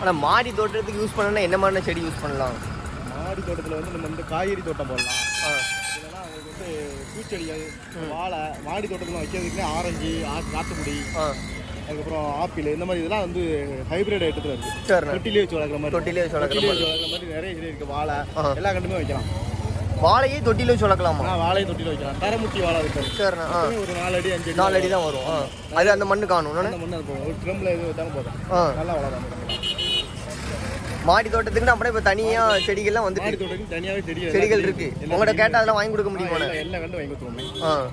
ஆனால் மாடி தோட்டத்துக்கு யூஸ் பண்ணணும்னா என்ன மாதிரியான செடி யூஸ் பண்ணலாம் மாடி தோட்டத்தில் வந்து நம்ம வந்து காய்கறி தோட்டம் போடலாம் ஆ இல்லைன்னா அவங்களுக்கு வந்து பூச்செடிகள் வாழை மாடி தோட்டத்தில் வைக்கிறதுக்குனே ஆரஞ்சு ஆ- சாத்துக்குடி ஆ அதுக்கப்புறம் ஆப்பிள் இந்த மாதிரி இதெல்லாம் வந்து ஹைபிரிட் ஐட்டத்தில் இருக்கு சரிண்ணே தொட்டிலே வச்சு வளர்க்குற மாதிரி தொட்டிலே வச்சு வளர்க்குற தொட்டிலே வச்சு வளர்க்குற மாதிரி நிறைய செடி இருக்கு வாழை ஆ. எல்லா கண்டுமே வைக்கலாம் வாழையே தொட்டில வச்சு வளர்க்கலாமா ஆனால் வாழையும் தொட்டில வைக்கலாம் தரமுட்டி வாழை இருக்கு சரிண்ணே ஆ ஒரு நாலு அடி அஞ்சு அடி நாலு அடி தான் வரும் ஆ அது அந்த மண்ணு காணும் அந்த மண்ணு இருக்கும் ஒரு ட்ரம்ல எது வச்சாலும் போதும் ஆ நல்லா வளரும் அந்த மண்ணு. மாடி தோட்டத்துக்கு அப்படியே இப்போ தனியாக செடிகள்லாம் வந்துட்டு மாடி தோட்டத்துக்கு தனியாகவே செடி செடிகள் இருக்கு உங்கள்கிட்ட கேட்டால் அதெல்லாம் வாங்கி கொடுக்க முடியுமா எல்லா எல்லா கண்டு வாங்கி கொடுத்துருவோம் ஆ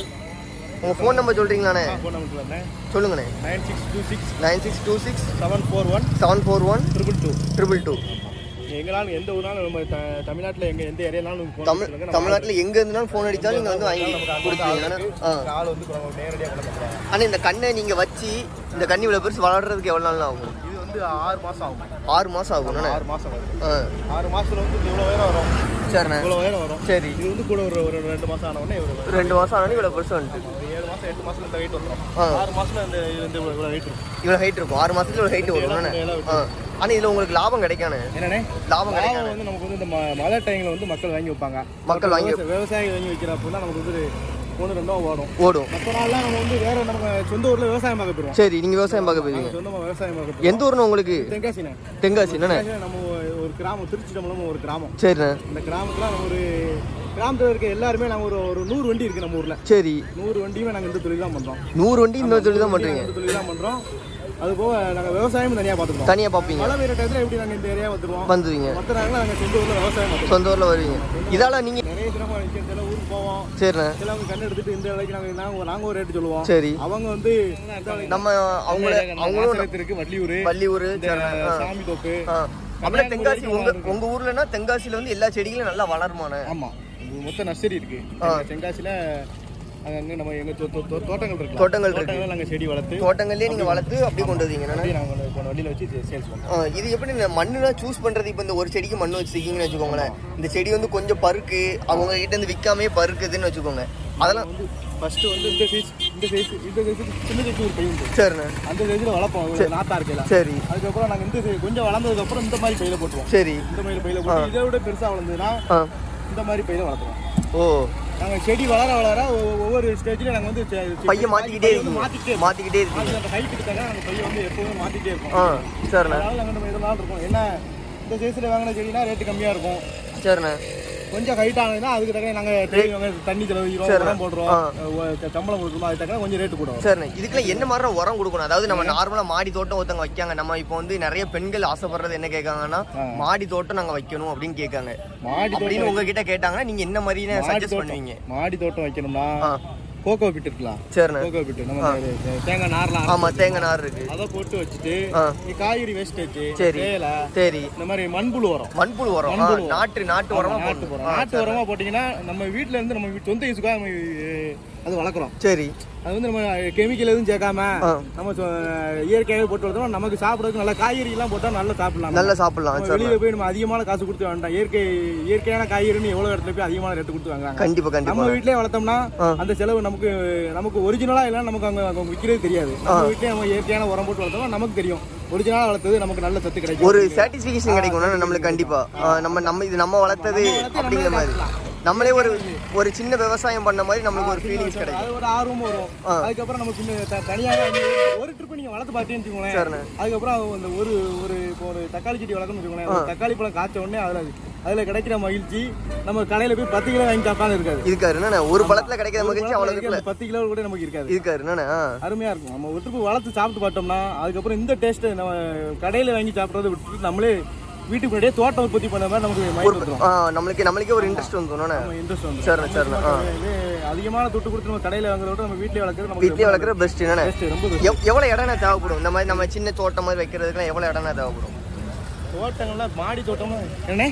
உங்கள் ஃபோன் நம்பர் சொல்கிறீங்களாண்ணே ஃபோன் நம்பர் வரேன் சொல்லுங்கண்ணே nine six two six nine six two six seven four one seven four one triple two triple two எங்களாலும் எந்த ஊர்னாலும் நம்ம த- தமிழ்நாட்டுல எங்க எந்த ஏரியானாலும் phone தமிழ் பண்ணுங்க. நம்ம தமிழ்நாட்டில் எங்கே இருந்தாலும் ஃபோன் அடித்தாலும் நீங்கள் வந்து வாங்கி நமக்கு அந்த கொடுத்துருவீங்கண்ணே ஆளுக்கு ஆ ஆள் வந்து கொ- நேரடியா கொண்டு வந்துருவாங்க. ஆனால் இந்த கண்ணை நீங்கள் வச்சு இந்த கண்ணி இவ்வளோ பெருசு வளர்றதுக்கு எவ்வளோ நாள் ஆகும் இது வந்து ஆறு மாசம் ஆகும் ஆறு மாதம் ஆகும்ண்ணே ஆறு மாசம் வரும் ஆ ஆறு மாசத்துல வந்து இவ்வளவு உயரம் வரும் சரிண்ணே இவ்வளவு உயரம் வரும் சரி இது வந்து கூட ஒரு ஒரு ரெண்டு மாசம் ஆன உடனே இவ்வளவு ரெண்டு மாதம் ஆனாலும் இவ்வளோ பெருசு வந்துட்டு ஒரு ஏழு மாசம் எட்டு மாசத்துல இந்த வெயிட் வந்துடும் ஆ. ஆறு மாசத்துல இந்த இது வந்து இவ்வளவு வெயிட் இருக்கும் இவ்வளோ ஹைட் இருக்கும் ஆறு மாதத்துல இவ்வளோ ஹைட் வரும்ண்ணே எல்லாம் ஆ ஆனால் இதில் உங்களுக்கு லாபம் கிடைக்கானே என்னண்ணே லாபம் கிடைக்கானே லாபம் வந்து நமக்கு வந்து இந்த ம- மழை டைம்ல வந்து மக்கள் வாங்கி வைப்பாங்க மக்கள் வாங்கி விவசாய- விவசாயிகள் வாங்கி வைக்கிறப்ப தான் நமக்கு வந்து ஒன்று ரெண்டோ ஓடும் ஓடும் மற்ற நாள்லாம் நம்ம வந்து வேற நம்ம சொந்த ஊர்ல விவசாயம் பார்க்க போயிருவோம் சரி நீங்கள் விவசாயம் பார்க்க போவீங்க நாங்க சொந்தமா விவசாயம் பார்க்க போயிருவோம் எந்த ஊர்னு உங்களுக்கு தென்காசிண்ணே தென்காசி என்னண்ணே தென்காசியில நம்ம ஒரு கிராமம் திருச்சி நம்மளும் ஒரு கிராமம் சரிண்ணே இந்த கிராமத்துல நம்ம ஒரு கிராமத்துல இருக்க எல்லாருமே நாங்க ஒரு ஒரு நூறு வண்டி இருக்கு நம்ம ஊர்ல சரி நூறு வண்டியுமே நாங்க இந்த தொழில் தான் பண்றோம் நூறு வண்டி இன்னொரு தொழில் தான் பண்ணுறீங்க இந்த தொழில் தான் பண்றோம் அது போக நாங்க விவசாயமும் தனியா பார்த்துருக்கோம் தனியாக பார்ப்பீங்க மழை பெய்யுற டயத்துல எப்படி நாங்க இந்த ஏரியா வந்துருவோம் வந்துடுவீங்க மற்ற நாங்கள நாங்க சொந்த ஊர்ல விவசாயம் பார்த்துருவோம் சொந்த ஊரில் வருவீங்க இதால நீங்கள் நிறைய சிரமம் நிற்கும் சில ஊருக்கு போவோம் சரிண்ணே சிலவங்க கண்ணு எடுத்துட்டு இந்த விலைக்கு நாங்க நாங்க நாங்க ஒரு ரேட்டு சொல்லுவோம் சரி அவங்க வந்து நம்ம அவங்கள அவங்களும் அவங்களும் இருக்கு வள்ளியூர் பள்ளியூர் இந்த சரிண்ணே ஆ சாமி தோப்பு ஆ அப்படியே தென்காசி உங்க உங்க ஊர்லன்னா தென்காசியில வந்து எல்லா செடிகளும் நல்லா வளருமாண்ணே ஆமா இது மொத்த நர்சரி இருக்கு ஆ. எங்க தென்காசியில அங்கங்க நம்ம எங்க தோ- தோ- தோ- தோட்டங்கள் இருக்கு தோட்டங்கள் இருக்கு. தோட்டங்கள் நாங்க செடி வளர்த்து தோட்டங்கள்லயே நீங்க வளர்த்து அப்படியே கொண்டு வந்தீங்க அப்படியே நாங்க கொண்டு போன வண்டியில வச்சு சேல்ஸ் பண்றோம் ஆ, இது எப்படி இந்த மண்ணுலாம் சூஸ் பண்றது இப்போ இந்த ஒரு செடிக்கு மண் வச்சிருக்கீங்கன்னு வச்சுக்கோங்களேன் இந்த செடி வந்து கொஞ்சம் பருக்கு அவங்க கிட்ட இருந்து விற்காமே பருக்குதுன்னு வச்சுக்கோங்க அதெல்லாம் வந்து ஃபர்ஸ்ட் வந்து இந்த சைஸ் இந்த சைஸ் இந்த சைஸுக்கு சின்ன சைஸ் ஒரு பை உண்டு சரிண்ணே அந்த சைஸ்ல வளர்ப்போம் இவ்வளவு நாத்தா இருக்கலாம் சரி அதுக்கப்புறம் நாங்க இந்த size கொஞ்சம் வளர்ந்ததுக்கு அப்புறம் இந்த மாதிரி பையில போட்டுருவோம் சரி இந்த மாதிரி பையில போட்டு இதை விட பெருசா வளர்ந்ததுன்னா ஆ இந்த மாதிரி பையில வளர்த்துறோம் ஓ நாங்க செடி வளர வளர ஒ- ஒவ்வொரு ஸ்டேஜ்லயும் நாங்க வந்து செ- செ- பையன் மாத்திக்கிட்டே பையை வந்து இருக்கீங்க மாத்திக்கிட்டே இருக்கோம். மாத்திக்கிட்டே இருக்கீங்க அது அந்த ஹைட்டுக்கு தக்க நாங்க பையை வந்து எப்பவுமே மாத்திட்டே இருக்கோம் ஆ சரிண்ணே அதனால நாங்க நம்ம இதனால இருக்கோம் என்ன இந்த சைஸ்ல வாங்கின செடினா ரேட்டு கம்மியா இருக்கும் சரிண்ணே கொஞ்சம் ஹைட் ஆனதுன்னா அதுக்கு தக்க நாங்க training வாங்க, தண்ணி செலவழிக்கிறோம் சரி. உரம் போடுறோம் ஆ. அஹ் சம்பளம் கொடுக்குறோம் அது தக்க கொஞ்சம் ரேட்டு கூட வரும் சரிண்ணே இதுக்கெல்லாம் என்ன மாதிரி உரம் கொடுக்கணும் அதாவது நம்ம நார்மலா மாடி தோட்டம் ஒருத்தவங்க வைக்காங்க நம்ம இப்போ வந்து நிறைய பெண்கள் ஆசைப்படுறது என்ன கேட்காங்கன்னா ஆ. மாடி தோட்டம் நாங்க வைக்கணும் அப்படின்னு கேட்காங்க மாடி அப்படின்னு உங்ககிட்ட கேட்டாங்கன்னா நீங்க என்ன மாதிரின்னு மாடி சஜஸ்ட் தோட்டம் பண்ணுவீங்க மாடி தோட்டம் வைக்கணும்னா ஆ கோகோ பிட் இருக்கலாம் சரிண்ணே கோகோ பிட் நம்ம இந்த தேங்காய் நார்லாம் ஆமா தேங்காய் நார் இருக்கு அதை போட்டு வச்சுட்டு ஆ இந்த காய்கறி வேஸ்டேஜ் சரி. தேயிலை சரி இந்த மாதிரி மண்புழு உரம் மண்புழு உரம் ஆ, மண்புழு உரம். நாட்டு நாட்டு உரமா நாட்டு போடணும். உரம் ஆ, நாட்டு உரமா போட்டீங்கன்னா நம்ம வீட்ல இருந்து நம்ம வீட்டு- சொந்த யூஸுக்காக நம்ம அஹ், அது வளர்க்குறோம் சரி அது வந்து நம்ம கெமிக்கல் எதுவும் சேர்க்காம ஆ. நம்ம சொ- இயற்கையாகவே போட்டு வளர்த்தோம் நமக்கு சாப்பிடறதுக்கு நல்ல காய்கறி எல்லாம் போட்டா நல்லா சாப்பிடலாம் நல்லா சாப்பிடலாம் நம்ம சார் வெளியில போய் நம்ம அதிகமான காசு கொடுத்து வேண்டாம் இயற்கை இயற்கையான காய்கறின்னு எவ்வளவு இடத்துல போய் அதிகமான ரேட்டு கொடுத்து வாங்குறாங்க கண்டிப்பா கண்டிப்பா நம்ம வீட்லயே வளர்த்தோம்னா ஆ. அந்த செலவு நமக்கு நமக்கு ஒரிஜினலா இல்ல நமக்கு அங்க அங்க விற்கிறது தெரியாது நம்ம வீட்லயே நம்ம இயற்கையான உரம் போட்டு வளர்த்தோம்னா நமக்கு தெரியும் ஒரிஜினலா வளர்த்தது நமக்கு நல்ல சத்து கிடைக்கும் ஒரு சாட்டிஸ்ஃபிகேஷன் கிடைக்கும் நம்மளுக்கு கண்டிப்பா ஆ, நம்ம நம்ம இது நம்ம வளர்த்தது அப்படிங்கிற மாதிரி நம்மளே ஒரு ஒரு சின்ன விவசாயம் பண்ண மாதிரி நம்மளுக்கு ஒரு ஃபீலிங்ஸ் கிடைக்கும் அது ஒரு ஆர்வம் வரும் ஆ. அதுக்கப்புறம் நம்ம பின்ன த- தனியாக வந்து ஒரு ட்ரிப் நீங்க வளர்த்து பார்த்தீங்கன்னு வச்சுக்கோங்களேன் சரிண்ணே அதுக்கப்புறம் அது அந்த ஒரு ஒரு இப்போ ஒரு தக்காளி செடி வளர்க்கணும்னு வச்சுக்கோங்களேன் ஒரு தக்காளி பழம் காய்ச்ச உடனே அதுல அதுல கிடைக்கிற மகிழ்ச்சி நம்ம கடையில போய் பத்து கிலோ வாங்கி சாப்பிட்டாலும் இருக்காது இருக்காரு என்னண்ணே ஒரு பழத்துல கிடைக்கிற ஒரு மகிழ்ச்சி பழத்துல அவ்வளவு இருக்க அந்த பத்து கிலோ கூட நமக்கு இருக்காது இருக்காரு என்னண்ணே ஆ. அருமையா இருக்கும் நம்ம ஒரு ட்ரிப் வளர்த்து சாப்பிட்டு பார்த்தோம்னா அதுக்கப்புறம் இந்த டேஸ்ட் நம்ம கடையில வாங்கி சாப்பிட்றத விட்டுட்டு நம்மளே வீட்டுக்கு முன்னாடியே தோட்டம் உற்பத்தி பண்ண மாதிரி நமக்கு மைண்ட் வந்துடும் ஆ, நம்மளுக்கு நம்மளுக்கே ஒரு இன்ட்ரெஸ்ட் வந்துடும் நம்ம இன்ட்ரெஸ்ட் வந்து சரிண்ணே சரிண்ணே ஆ அதிகமான துட்டு கொடுத்து நம்ம கடையில வாங்குறத விட நம்ம வீட்லயே வளர்க்கறது நமக்கு வீட்லயே வளர்க்குற பெஸ்ட் என்னண்ணே best, ரொம்ப best. எவ்- எவ்வளவு இடம்னா தேவைப்படும் இந்த மாதிரி நம்ம சின்ன தோட்டம் மாதிரி வைக்கிறதுக்குலாம் எவ்வளவு இடம்னா தேவைப்படும் தோட்டங்கள்ல மாடி தோட்டம் என்ன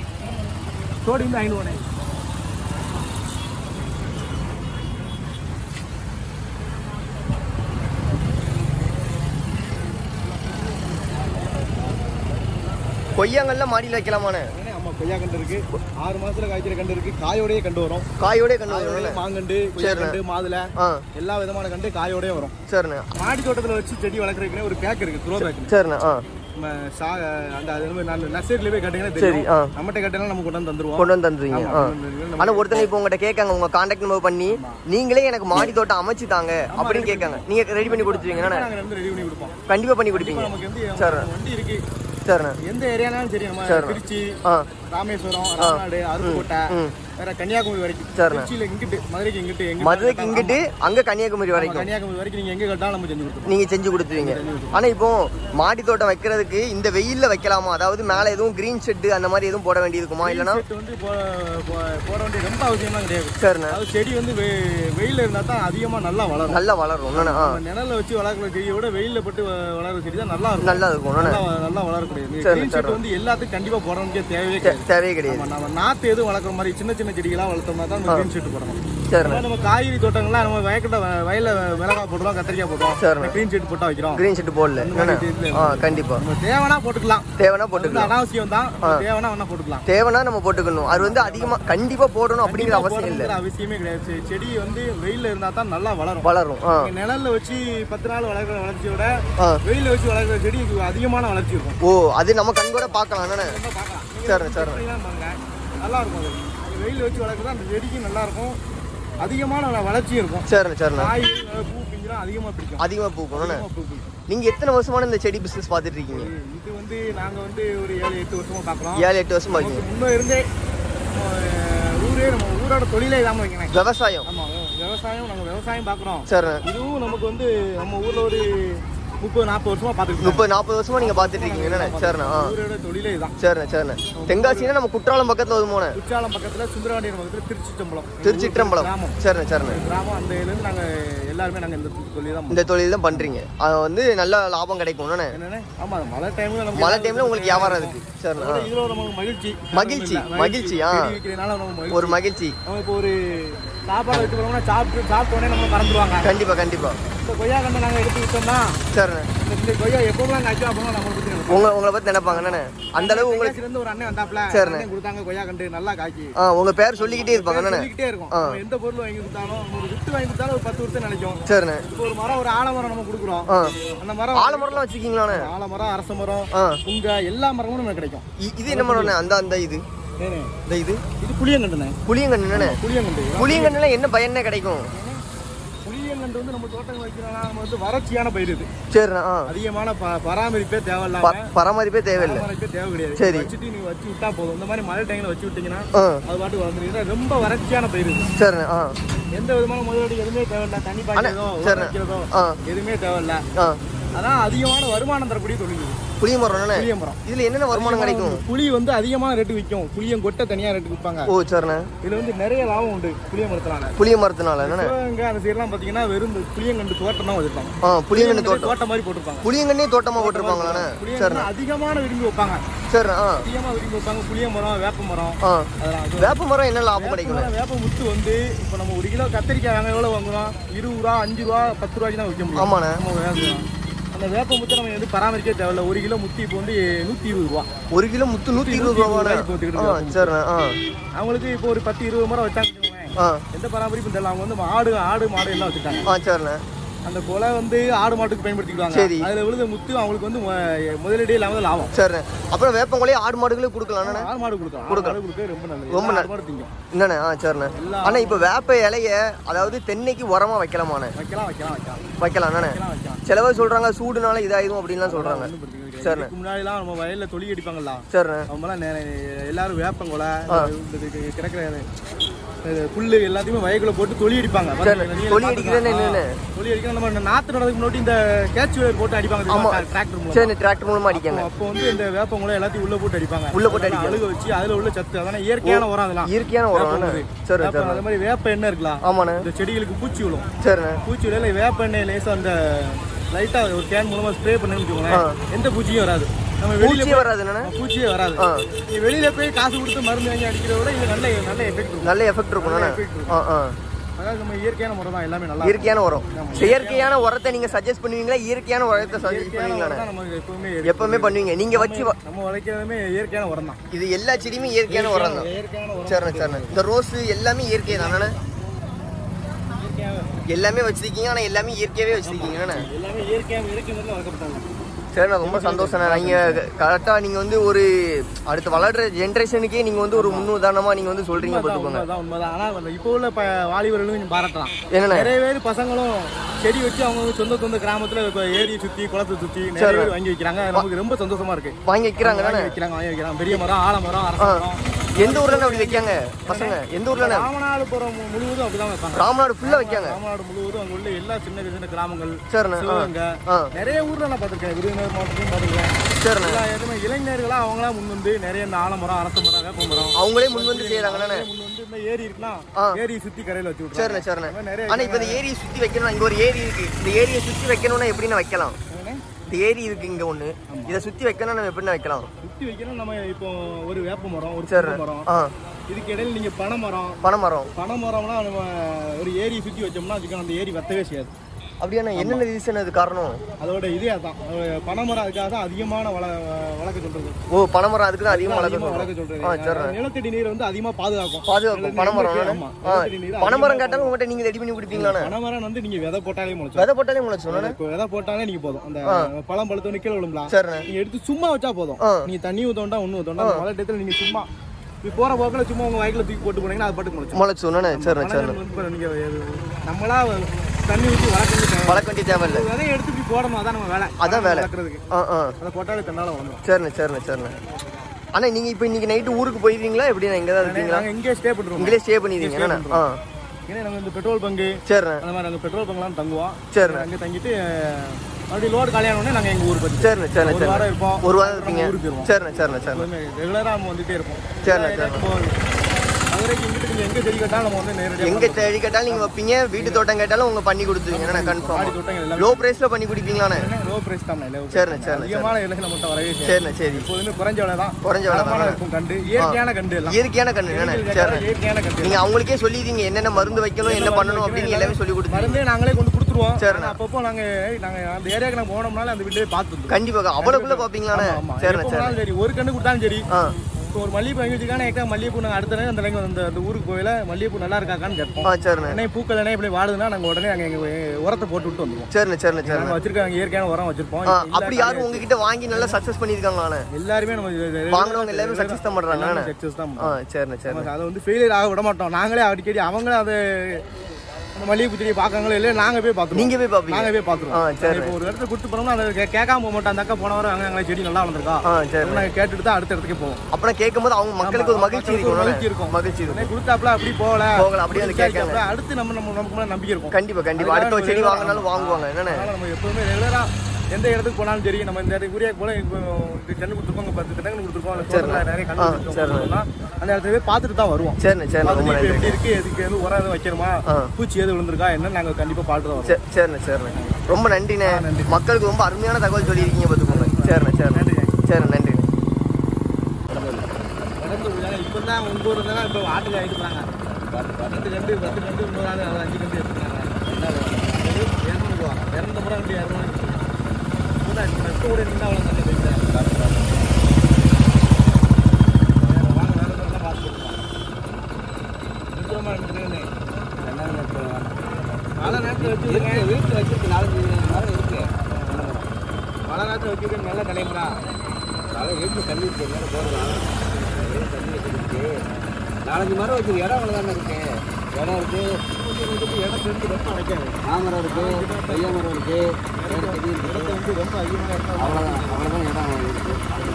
தோடி வந்து ஐநூறு கொய்யாங்கல்ல மாடியில் வைக்கலாமாண்ணே ஆமா கொய்யா கண்டு இருக்கு ஆறு மாசத்துல காய்க்கிற கண்டு இருக்கு காயோடய கண்டு வரும் காயோடே கண்டு காயோடய வரணும்ண்ணே மாங்கண்டு கொய்யா சரிண்ணே. கண்டு மாதுளை ஆ எல்லா விதமான கண்டு காயோடய வரும் சரிண்ணே மாடி தோட்டத்துல வச்சு செடி வளர்க்குறதுக்குனே ஒரு பேக் இருக்கு த்ரோ பேக் சரிண்ணே ஆ நம்ம சா- அந்த அது நம்ம நான் நர்சரியில போய் கேட்டீங்கன்னா சரி தெரியும் ஆ நம்மகிட்ட கேட்டாலும் நம்ம கொண்டு வந்து தந்துருவோம் கொண்டு வந்து தந்துருவீங்க ஆமா, ஆ கொண்டு வந்து தந்துருவோம். ஆனா ஒருத்தங்க இப்போ உங்ககிட்ட கேட்காங்க உங்க கான்டாக்ட் நம்பர் பண்ணி நீங்களே எனக்கு மாடி தோட்டம் அமைச்சு தாங்க அப்படின்னு கேட்காங்க நீங்க ரெடி பண்ணி கொடுத்துருவீங்க நம்ம நாங்க வந்து ரெடி பண்ணி கொடுப்போம் கண்டிப்பா பண்ணி கொடுப்பீங்க நமக்கு வந்து சரி. வண்டி இருக்கு சரிண்ணே எந்த ஏரியானாலும் சரி நம்ம சரி. திருச்சி ஆ ராமேஸ்வரம் ராமநாடு அருப்புக்கோட்டை ம். வேற கன்னியாகுமரி வரைக்கும் சரிண்ணே. திருச்சியில இங்கிட்டு மதுரைக்கு இங்கிட்டு எங்க மதுரைக்கு இங்கிட்டு அங்க கன்னியாகுமரி வரைக்கும் கன்னியாகுமரி வரைக்கும் நீங்க எங்க கேட்டாலும் நம்ம செஞ்சு கொடுத்துருவோம் நீங்க செஞ்சு கொடுத்துருவீங்க ஆனா இப்போ மாடி தோட்டம் வைக்கிறதுக்கு இந்த வெயில்ல வைக்கலாமா அதாவது மேல எதுவும் கிரீன் ஷெட் அந்த மாதிரி எதுவும் போட வேண்டியிருக்குமா இல்லனா செட் வந்து போ- போ- போட வேண்டிய ரொம்ப அவசியமா கிடையாது சரிண்ணே அதாவது செடி வந்து வெ- வெயில்ல இருந்தா தான் அதிகமா நல்லா வளரும் நல்லா வளரும் என்னண்ணே? ஆ நம்ம நிழல்ல வச்சு வளர்க்குற செடியை விட வெயில்ல பட்டு வ- வளர்ற செடி தான் நல்லா இருக்கும் நல்லா இருக்கும் என்னண்ணே? நல்லா நல்லா வளரக்கூடியது சரி, கிரீன் செட் வந்து எல்லாத்துக்கும் கண்டிப்பா போட வேண்டிய தேவையே தே- கிடையாது தேவையே கிடையாது ஆமா, நம்ம நாத்து எதுவும் வளர்க்குற மாதிரி சின்ன சின்ன செடிகளா வளர்த்தோம்னா தான் நம்ம கிரீன் ஷீட் போடணும் சரிண்ணே அதாவது நம்ம காய்கறி தோட்டங்கள்லாம் நம்ம வயக்கட்ட வயல்ல மிளகாய் போடுறோம் கத்திரிக்காய் போடுறோம் சரிண்ணே. கிரீன் ஷீட் போட்டா வைக்கிறோம் கிரீன் ஷெட் போடல அந்த மாதிரி என்னண்ணே? இது ஆ கண்டிப்பா நம்ம தேவைன்னா போட்டுக்கலாம் தேவைன்னா அது வந்து போட்டுக்கலாம் அனாவசியம் தான் தேவைன்னா வேணா போட்டுக்கலாம் தேவைன்னா நம்ம போட்டுக்கணும் அது வந்து அதிகமா கண்டிப்பா போடணும் அப்படிங்கிற கண்டிப்பா அவசியம் இல்ல போடணுங்கிற அவசியமே கிடையாது செ- செடி வந்து வெயில்ல இருந்தா தான் நல்லா வளரும் வளரும் ஆ நீங்க நிழல்ல வச்சு பத்து நாள் வளர்க்குற வளர்ச்சியை விட ஆ. வெயில்ல வச்சு வளர்க்குற செடி இது அதிகமான வளர்ச்சி இருக்கும் ஓ அது நம்ம கண் கூட பார்க்கலாம் என்னண்ணே? ரொம்ப பார்க்கலாம் நீங்க சரி சரி இப்படிலாம் பாருங்க நல்லா இருக்கும் அது நீங்க வெயில்ல வச்சு வளர்க்குறது அந்த செடிக்கு நல்லா இருக்கும் அதிகமான வள- வளர்ச்சியும் இருக்கும் சரிண்ணே சரிண்ணே காய் பூ பிஞ்செல்லாம் அதிகமா பிடிக்கும் அதிகமா பூக்கும் என்னண்ணே? அதிகமா பூ பிடிக்கும் நீங்க எத்தனை வருஷமான இந்த செடி பிசினஸ் பார்த்துட்டு இருக்கீங்க இது வந்து நாங்க வந்து ஒரு ஏழு எட்டு வருஷமா பாக்குறோம் ஏழு எட்டு வருஷமா இருக்கீங்க நமக்கு முன்ன இருந்தே நம்ம ஊரே நம்ம ஊரோட தொழிலே இல்லாம வைக்கிறேன் விவசாயம் ஆமா விவசாயம் நம்ம விவசாயம் பாக்குறோம் சரிண்ணே இதுவும் நமக்கு வந்து நம்ம ஊர்ல ஒரு முப்பது நாற்பது வருஷமா பாத்துக்கிட்டு முப்பது நாற்பது வருஷமா நீங்க பார்த்துட்டு இருக்கீங்க என்னண்ணே சரிண்ணே ஆ ஊரோட தொழிலே இதான் சரிண்ணே சரிண்ணே தென்காசினா நம்ம குற்றாலம் பக்கத்துல வருமோண்ணே குற்றாலம் பக்கத்துல சுந்தரவாண்டியர் பக்கத்துல திருச்சிச்சம்பலம் திருச்சிற்றம்பலம் கிராமம் சரிண்ணே சரிண்ணே கிராமம் அந்த இதுல இருந்து நாங்க எல்லாருமே நாங்க இந்த தொழில் தான் இந்த தொழில் தான் பண்றீங்க அது வந்து நல்ல லாபம் கிடைக்கும் என்னண்ணே? என்னன்னா ஆமா மழை டைம்ல நமக்கு மழை டைம்ல உங்களுக்கு வியாபாரம் இருக்கு சரிண்ணே ஆ. இதுல நமக்கு மகிழ்ச்சி மகிழ்ச்சி, இல்ல, மகிழ்ச்சி, ஆ. செடி வைக்கிறதுனால நமக்கு மகிழ்ச்சி ஒரு மகிழ்ச்சி நம்ம இப்போ ஒரு சாப்பாடு வச்சு போனோம்னா சாப்பிட்டு சாப்பிட்ட உடனே நம்ம மறந்துடுவாங்க கண்டிப்பா கண்டிப்பா இந்த கொய்யா கண்டை நாங்க எடுத்து விட்டோம்னா சரிண்ணே இந்த- இந்த கொய்யா எப்போலாம் காய்ச்சோ அப்போலாம் நம்ம பத்தி நினைப்போம். உங்க உங்களை பத்தி நினைப்பாங்க என்னண்ணே? அந்த அளவு உங்களுக்கு தென்காசில இருந்து ஒரு அண்ணன் வந்தாப்ல சரிண்ணே. அண்ணன் கொடுத்தாங்க கொய்யா கண்டு நல்லா காய்ச்சி ஆ உங்க பேர் சொல்லிக்கிட்டே இருப்பாங்க என்னண்ணே? சொல்லிக்கிட்டே இருக்கும் நம்ம எந்த பொருள் வாங்கி கொடுத்தாலும் நம்ம ஒரு வித்து வாங்கி கொடுத்தாலும் ஒரு பத்து வருஷம் நினைக்கும் சரிண்ணே இப்போ ஒரு மரம் ஒரு ஆலமரம் நம்ம கொடுக்குறோம் ஆ அந்த மரம் ஆலமரம்லாம் வச்சிருக்கீங்களாண்ணே ஆலமரம் அரச மரம் ஆ புங்க எல்லா மரமும் நமக்கு கிடைக்கும் இ- இது என்ன மரம்ண்ணே அந்த அந்த இது ஏனே, இந்த இது இது புளியங்கண்டுண்ணே புளியங்கன்று என்னண்ணே புளியங்கண்டு புளியங்கன்றுல என்ன பயனே கிடைக்கும் புளியங்கண்டு வந்து நம்ம தோட்டங்கள் வைக்கிறோம்னா நம்ம வந்து வறட்சியான பயிர் இது சரிண்ணே ஆ அதிகமான ப- பராமரிப்பே தேவையில்லாம ப- பராமரிப்பே தேவையில்லை பராமரிப்பே தேவை கிடையாது சரி. வச்சுட்டு நீங்க வச்சு விட்டா போதும் இந்த மாதிரி மழை டைம்ல வச்சு விட்டீங்கன்னா ஆ அது பாட்டுக்கு வளர்ந்துருக்குது ரொம்ப வறட்சியான பயிர் இது சரிண்ணே ஆ எந்த விதமான முதலீடு எதுவுமே தேவையில்ல தண்ணி பாய்க்கிறதோ சரி. உரம் வைக்கிறதோ ஆ எதுவுமே தேவையில்ல ஆ அதான் அதிகமான வருமானம் தரக்கூடிய தொழில் இது புளிய மரம் என்னண்ணே? புளிய மரம் இதுல என்னென்ன வருமானம் கிடைக்கும் புளி வந்து அதிகமான ரேட்டு விற்கும் புளியம் கொட்டை தனியா ரேட்டு விற்பாங்க ஓ சரிண்ணே இதுல வந்து நிறைய லாபம் உண்டு புளிய மரத்தினால புளிய மரத்தினால என்னண்ணே சிவகங்கை அந்த சைட்லாம் பாத்தீங்கன்னா வெறும் இந்த புளியங்கண்டு தோட்டம் தான் வச்சிருப்பாங்க ஆ புளியங்கன்று தோட்டம் தோட்டம் மாதிரி போட்டிருப்பாங்க புளியங்கன்னே தோட்டமா போட்டிருப்பாங்களாண்ணே புளியங்கண்டு அதிகமான விரும்பி வைப்பாங்க சரிண்ணே ஆ அதிகமா விரும்பி வைப்பாங்க புளிய மரம் வேப்ப மரம் ஆ அதெல்லாம் அது வேப்ப மரம் என்ன லாபம் கிடைக்கும் வேப்ப வேப்ப முத்து வந்து இப்போ நம்ம ஒரு கிலோ கத்திரிக்காய் வாங்க எவ்வளோ வாங்குறோம் இருபது ரூபா அஞ்சு ரூபா பத்து ரூபாய்க்கு தான் விற்க முடியும் ஆமாண்ணே நம்ம வாங்குறோம். அந்த வேப்ப முத்தை நம்ம வந்து பராமரிக்கவே தேவையில்ல ஒரு கிலோ முத்தி இப்போ வந்து நூற்றி இருபது ரூபா ஒரு கிலோ முத்து நூத்தி இருபது ரூபாண்ணே இப்போ வந்துக்கிட்டு ஆ இருக்கு. சரிண்ணே ஆ அவங்களுக்கு இப்போ ஒரு பத்து இருபது மரம் வச்சாங்க வச்சுக்கோங்களேன். ஆ எந்த பராமரிப்பும் தெரியல அவங்க வந்து ஆடு ஆடு மாடு எல்லாம் வச்சுட்டாங்க ஆ சரிண்ணே அந்த கொலை வந்து ஆடு மாட்டுக்கு பயன்படுத்திக்குவாங்க சரி. அதுல விழுத முத்து அவங்களுக்கு வந்து மொ- முதலீடு இல்லாம லாபம் சரிண்ணே அப்புறம் வேப்பங்கொலையே ஆடு மாடுகளே கொடுக்கலாண்ணே ஆடு மாடு கொடுக்கலாம் ஆடு மாடு கொடுக்க ரொம்ப நல்லது ரொம்ப எல்லா ஆடு மாடு திங்கும் என்னண்ணே ஆ சரிண்ணே எல்லா ஆனா இப்ப வேப்ப இலைய அதாவது தென்னைக்கு உரமா வைக்கலாமாண்ணே வைக்கலாம் வைக்கலாம் வைக்கலாம் வைக்கலாம் என்னண்ணே வைக்கலாம் வைக்கலாம் சில பேர் சொல்றாங்க சூடுனால இதாயிரும் அப்படின்லாம் சொல்றாங்க ஒண்ணும் பிரச்சனை கிடையாது. சரிண்ணே. இதுக்கு முன்னாடிலாம் நம்ம வயல்ல தொழி அடிப்பாங்கல்ல சரிண்ணே அவங்களாம் நே- எல்லாரும் வேப்பங்கொலை இந்த இது கிடக்கிற இது புல்லு எல்லாத்தையுமே வயக்குள்ள போட்டு தொழி அடிப்பாங்க சரி. நீங்க தொழி பார்த்துக்கலாம். அடிக்கிறதுன்னா என்னன்னு? ஆ, தொழி அடிக்க நம்ம இந்த நாத்து நடக்கு முன்னாடி இந்த கேட்ச் வேர் போட்டு அடிப்பாங்க ஆமா. டிராக்டர் மூலம் சரி டிராக்டர் மூலமா அடிக்காங்க அப்போ வந்து இந்த வேப்பங்குளம் எல்லாத்தையும் உள்ள போட்டு அடிப்பாங்க உள்ள போட்டு அதெல்லாம் அழுக வச்சு அதுல உள்ள சத்து அதெல்லாம் இயற்கையான உரம் அதெல்லாம் இயற்கையான உரம் வேப்பம் அண்ணே. இது. சரி வேப்பம் சரி அது மாதிரி வேப்ப எண்ணெய் இருக்கலாம் ஆமாண்ணே இந்த செடிகளுக்கு பூச்சி விழும் சரிண்ணே பூச்சி விழுல வேப்ப எண்ணெய் லேசா அந்த லைட்டா ஒரு கேன் மூலமா ஸ்ப்ரே பண்ணி வச்சுக்கோங்களேன் எந்த பூச்சியும் வராது நம்ம வெளியில பூச்சியே போய் வராது என்னண்ணே ஆ, பூச்சியே வராது ஆ. நீ வெளியில போய் காசு கொடுத்து மருந்து வாங்கி அடிக்கிறத விட இது நல்ல நல்ல எஃபெக்ட் இருக்கும் நல்ல எஃபெக்ட் இருக்கும் அண்ணே. ஆ ஆ அதாவது நம்ம இயற்கையான முறை தான் எல்லாமே நல்லா இயற்கையான உரம் செயற்கையான உரத்தை நீங்க சஜஸ்ட் பண்ணுவீங்களா இயற்கையான உரத்தை சஜஸ்ட் இயற்கையான பண்ணுவீங்களா உரம் தான் நம்ம எப்பவுமே எப்பவுமே பண்ணுவீங்க நீங்க வச்சு வ- நம்ம வளர்க்கிறதுமே இயற்கையான உரம் தான் இது எல்லா செடியுமே இயற்கையான உரம் தான் இயற்கையான உரம் சரிண்ணே சரிண்ணே இந்த ரோஸ் எல்லாமே இயற்கை தானே இயற்கையாக எல்லாமே வச்சிருக்கீங்க ஆனா எல்லாமே இயற்கையாவே வச்சிருக்கீங்க அண்ணே. எல்லாமே இயற்கையாக இயற்கை முறையில் வளர்க்கப்பட்டாங்க சரிண்ணா ரொம்ப சந்தோஷம்ண்ணா நீங்கள் கரெக்டாக நீங்கள் வந்து ஒரு அடுத்து வளர்ற ஜென்ரேஷனுக்கே நீங்கள் வந்து ஒரு முன்னுதாரணமாக நீங்கள் வந்து சொல்கிறீங்க பார்த்துக்கோங்க உண்மைதான் உண்மைதான் ஆனா அந்த இப்போ உள்ள ப- வாலிபர்களும் கொஞ்சம் பாராட்டலாம் என்னண்ணே நிறைய பேர் பசங்களும் செடி வச்சு அவங்க சொந்த சொந்த கிராமத்துல இப்ப ஏரியை சுத்தி குளத்தை சுத்தி நிறைய பேர் வாங்கி வைக்கிறாங்க அது நமக்கு ரொம்ப சந்தோஷமா இருக்கு வாங்கி வைக்கிறாங்க தானே வாங்கி வைக்கிறாங்க வாங்கி வைக்கிறாங்க பெரிய மரம் ஆலமரம் அரச மரம் எந்த ஊர்லண்ணா அப்படி வைக்காங்க பசங்க எந்த ஊர்லண்ணா ராமநாதபுரம் முழுவதும் அப்படிதான் வைப்பாங்க ராமநாடு ஃபுல்லாக வைக்காங்க ராமநாடு முழுவதும் அங்க உள்ள எல்லா சின்ன சின்ன கிராமங்கள் சரிண்ணா ஆ சிவகங்கை ஆ நிறைய ஊர்ல நான் பார்த்திருக்கேன் விருதுநகர் மாவட்டத்தையும் பார்த்திருக்கேன் சரிண்ணா எல்லா இடமே இளைஞர்களா அவங்களா முன் வந்து நிறைய இந்த ஆலமரம் அரச மரம் வேப்ப மரம் அவங்களே முன் வந்து செய்கிறாங்கண்ணே முன் வந்து இந்த ஏரி இருக்குன்னா ஆ. ஏரியை சுத்தி கரையில வச்சு விட்டுறாங்க சரிண்ணே சரிண்ணே இந்த மாதிரி நிறைய ஆனால் இப்போ இந்த ஏரியை சுற்றி வைக்கணும் இங்கே ஒரு ஏரி இருக்கு இந்த ஏரியை சுற்றி வைக்கணும்னா எப்படிண்ணா வைக்கலாம் என்னண்ணே? இந்த ஏரி இருக்கு இங்கே ஒன்று இதை சுற்றி வைக்கணும்னா நம்ம எப்படிண்ணா வைக்கலாம் சுத்தி வைக்கணும் நம்ம இப்போ ஒரு வேப்ப மரம் ஒரு சரி. புங்க மரம் ஆ இதுக்கு இடையில நீங்க பனை மரம் பனைமரம் பனை மரம்னா நம்ம ஒரு ஏரியை சுத்தி வச்சோம்னா வச்சுக்கோங்க அந்த ஏரி வத்தவே செய்யாது அப்படியாண்ணா என்னென்ன ரீசன் அது காரணம் அதோட இதே அதான் அதோட பனை மரம் அதுக்காக தான் அதிகமான வள வளர்க்க சொல்றது ஓ பனைமரம் அதுக்கு தான் அதிகமாக அதிகமா வளர்க்க வளர்க்க சொல்றோம். ஆ சொல்றது சரி நிலத்தடி நீரை வந்து அதிகமா பாதுகாக்கும் பாதுகாக்கும் பனைமரம் ஆமா. ஆ நிலத்தடி நீர் பனைமரம் கேட்டாலும் உங்கள்கிட்ட நீங்கள் ரெடி பண்ணி கொடுப்பீங்களாண்ணே பனைமரம் வந்து நீங்க விதை போட்டாலே முளைச்சிடும் விதை போட்டாலே முளைச்சோண்ணே இப்போ விதை போட்டாலே நீங்க போதும் அந்த பழம் பழுத்தோன்னு கீழே விழும்பலாம் சரிண்ணே நீங்க எடுத்து சும்மா வச்சா போதும் ஆ. நீங்க தண்ணி ஊத்தோண்டா ஒண்ணு ஊத்தோண்டா அந்த மழை டயத்துல நீங்க சும்மா இப்படி போற போக்குல சும்மா உங்க வயக்குல தூக்கி போட்டு போனீங்கன்னா அது பாட்டுக்கு முளைச்சிடும் முளைச்சோண்ணே சரிண்ணே சரிண்ணே பனைமரம் வந்து இப்ப நீங்க நம்மளா தண்ணி ஊற்றி வளர்க்கறது வளர்க்க வேண்டிய தேவையில்லை விதையை எடுத்து இப்படி போடணும் அதான் நம்ம வேலை அதான் வேலை. வளர்க்கறதுக்கு ஆ ஆ அதை போட்டாலே தன்னால வளரும் சரிண்ணே சரிண்ணே சரிண்ணே அண்ணா நீங்கள் இப்போ இன்னைக்கு நைட்டு ஊருக்கு போயிருவீங்களா எப்படிண்ணா இங்கே தான் இருக்கீங்களா நாங்க இங்கே ஸ்டே பண்ணுறோம் இங்கேயே ஸ்டே பண்ணிடுவீங்க என்னண்ணா ஆ ஏன்னா நாங்க இந்த பெட்ரோல் பங்கு சரிண்ணே அந்த மாதிரி நாங்கள் பெட்ரோல் பங்க்லாம் தங்குவோம் சரிண்ணே அங்கே தங்கிட்டு மறுபடியும் லோடு காலியான உடனே நாங்கள் எங்கள் ஊர் பற்றி சரிண்ணே சரிண்ணே ஒரு வாரம் சரிண்ணே இருப்போம் ஒரு வாரம் இருப்பீங்க ஊருக்கு போயிருவோம் சரிண்ணே சரிண்ணே சரிண்ணே ரெகுலராக நம்ம வந்துட்டே இருப்போம் சரிண்ணே சரிண்ணே இப்போ மதுரைக்கு இங்கிட்டு நீங்கள் எங்கே செடி கேட்டாலும் நம்ம வந்து நேரடியாக எங்க தேடி கேட்டாலும் நீங்க வைப்பீங்க வீட்டு தோட்டம் கேட்டாலும் உங்க பண்ணி கொடுத்துருவீங்க என்ன மாடி கன்ஃபார்ம் தோட்டங்கள் எல்லாமே லோ பிரைஸ்ல பண்ணி கொடுப்பீங்களாண்ணே லோ பிரைஸ் தான் இல்லை சரிண்ணே சரிண்ணே அதிகமான விலைக்கு நம்மகிட்ட வரவே செய்யாது சரிண்ணே சரி இப்போ வந்து குறைஞ்ச விலை தான் குறைஞ்ச விலை தான். தரமான இருக்கும் கண்டு இயற்கையான கண்டு எல்லாம் இயற்கையான கண்ணு என்னண்ணே சரிண்ணே இயற்கையான கண்டு நீங்க அவங்களுக்கே சொல்லிடுவீங்க என்னென்ன மருந்து வைக்கணும் என்ன பண்ணணும் அப்படின்னு எல்லாமே சொல்லி கொடுத்து மருந்தே நாங்களே கொண்டு கொடுத்துருவோம் சரிண்ணே. ஆனா அப்பப்போ நாங்க நாங்க அந்த ஏரியாக்கு நாங்க போனோம்னால அந்த வீட்லயே பார்த்துருந்தோம் கண்டிப்பா அவ்வளவுக்குள்ள பாப்பீங்களாண்ணே ஆமா சரிண்ணே எப்போ சரிண்ணே வேணாலும் சரி ஒரு கண்ணு கொடுத்தாலும் சரி ஆ இப்போ ஒரு மல்லிகைப்பூ வாங்கி வச்சுக்கான ஏக்கா மல்லிகைப்பூ நாங்கள் அடுத்த நேரம் அந்த லைன் அந்த அந்த ஊருக்கு போயில மல்லிகைப்பூ நல்லா இருக்காக்கான்னு கேட்போம் ஆ சரிண்ணே என்ன பூக்கள் என்ன இப்படி வாடுதுன்னா நாங்கள் உடனே நாங்கள் எங்கள் உரத்தை போட்டு விட்டு வந்துருவோம் சரிண்ணே சரிண்ணே சரிண்ணே நாங்கள் வச்சிருக்காங்க இயற்கையான உரம் வச்சிருப்போம் ஆ இல்ல, அப்படி யாரும் உங்ககிட்ட வாங்கி நல்லா சக்சஸ் பண்ணியிருக்காங்களாண்ணே எல்லாருமே நம்ம இது- இது- வாங்கினவங்க எல்லாருமே சக்சஸ் தான் பண்றாங்கண்ணே success தான் ஆ சரிண்ணே சரிண்ணே நமக்கு அதை வந்து ஃபெயிலியர் ஆக விட மாட்டோம் நாங்களே அடிக்கடி அவங்களே அதை அந்த மல்லிகைப்பூ செடியை பார்க்காங்களோ இல்லையா நாங்கள் போய் பார்த்துருவோம் நீங்க போய் பாப்பீங்க நாங்கள் போய் ஆ பார்த்துருவோம் சரி இப்போ ஒரு இடத்துல கொடுத்து போனோம்னா அதை கே- கேட்காம போக மாட்டோம் அந்த அக்கா போன வாரம் அங்கே அங்கே செடி நல்லா வளர்ந்துருக்கா ஆ சரி நாங்கள் கேட்டுட்டு தான் அடுத்த இடத்துக்கு போவோம் அப்புறம் கேட்கும்போது அவங்க மக்களுக்கு ஒரு மகிழ்ச்சி மக்களுக்கு ஒரு மகிழ்ச்சி இருக்கும் இருக்கும். மகிழ்ச்சி இருக்கும் உடனே கொடுத்தாப்புல அப்படி போகல போகல, அப்படியே வந்து கேட்காங்க. விசாரிச்சாப்புல, அடுத்து நம்ம நம்ம நமக்கு மேல நம்பிக்கை இருக்கும் கண்டிப்பா கண்டிப்பா அடுத்த ஒரு செடி வாங்கினாலும் வாங்குவாங்க என்னண்ணே அதனால நம்ம எப்பவுமே ரெகுலரா எந்த இடத்துக்கு போனாலும் சரி நம்ம இந்த இடத்துக்கு ஊரியா போல இப்போ இது கண்ணு கொடுத்துருக்கோம் இங்க பத்து கண்ணு கொடுத்துருக்கோம் இல்ல தோட்டத்துல நிறைய கண்ணு ஆ, கொடுத்துருக்கோம் சரிண்ணே. அப்படின்னா, அந்த இடத்துல போய் பார்த்துட்டு தான் வருவோம் சரிண்ணே சரிண்ணே ரொம்ப பார்த்துட்டு இப்ப நன்றி எப்படி இருக்கு எதுக்கு எது உரம் எதுவும் வைக்கணுமா ஆ. பூச்சி எது விழுந்திருக்கா என்னன்னு நாங்க கண்டிப்பா பார்த்துட்டு வரோம் சரி சரிண்ணே சரிண்ணே ரொம்ப நன்றிண்ணே மக்களுக்கு ரொம்ப அருமையான தகவல் சொல்லியிருக்கீங்க பார்த்துக்கோங்க சரிண்ணே சரிண்ணே சரிண்ணே நன்றிண்ணே இப்போ தான் உங்க ஊர் தான் இப்போ ஆட்டுக்கு எடுக்கிறாங்க பத்து கண்டு பத்து கண்டு இன்னொரு ஆள் அது அஞ்சு கண்டு எடுத்துக்கிறாங்க இரநூறுவா இரநூத்தம்பது ரூபா கண்டு இரநூறு கூட இப்போ கூட நின்று அவ்வளோ கண்டு போயிட்டேன் வாங்க வேறு எல்லாம் பார்த்து நிச்சயமாக எடுத்துருக்கேன் மழை நேரத்தில் வச்சுருக்கேன் வீட்டில் வச்சுருக்கு நாலஞ்சு மரம் இருக்கு மழை நேரத்தில் வச்சுருக்கேன் நல்ல தலைமுறா மழை வீட்டில் தண்ணி இருக்கு மேலே போடலாம் தண்ணி வச்சுருக்கு நாலஞ்சு மரம் வச்சிருக்கு இடம் அவ்வளோ தானே இருக்கு இடம் இருக்கு இடம் இருக்கு ரொம்ப வைக்காது மாமரம் இருக்கு பையா மரம் இருக்கு இடத்த வந்து ரொம்ப அதிகமாக இருக்கும் அவ்வளோதான் அவ்வளோதான் இடம் இருக்கு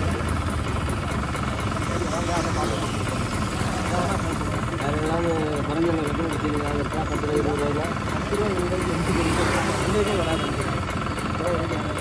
வேறு ஏதாவது மரங்கள் வெட்டம் வச்சு ஏதாவது இருக்கா பத்து ரூபா இருபது ரூபாயில் பத்து ரூபா இருபது ரூபாய்க்கு எந்த வராது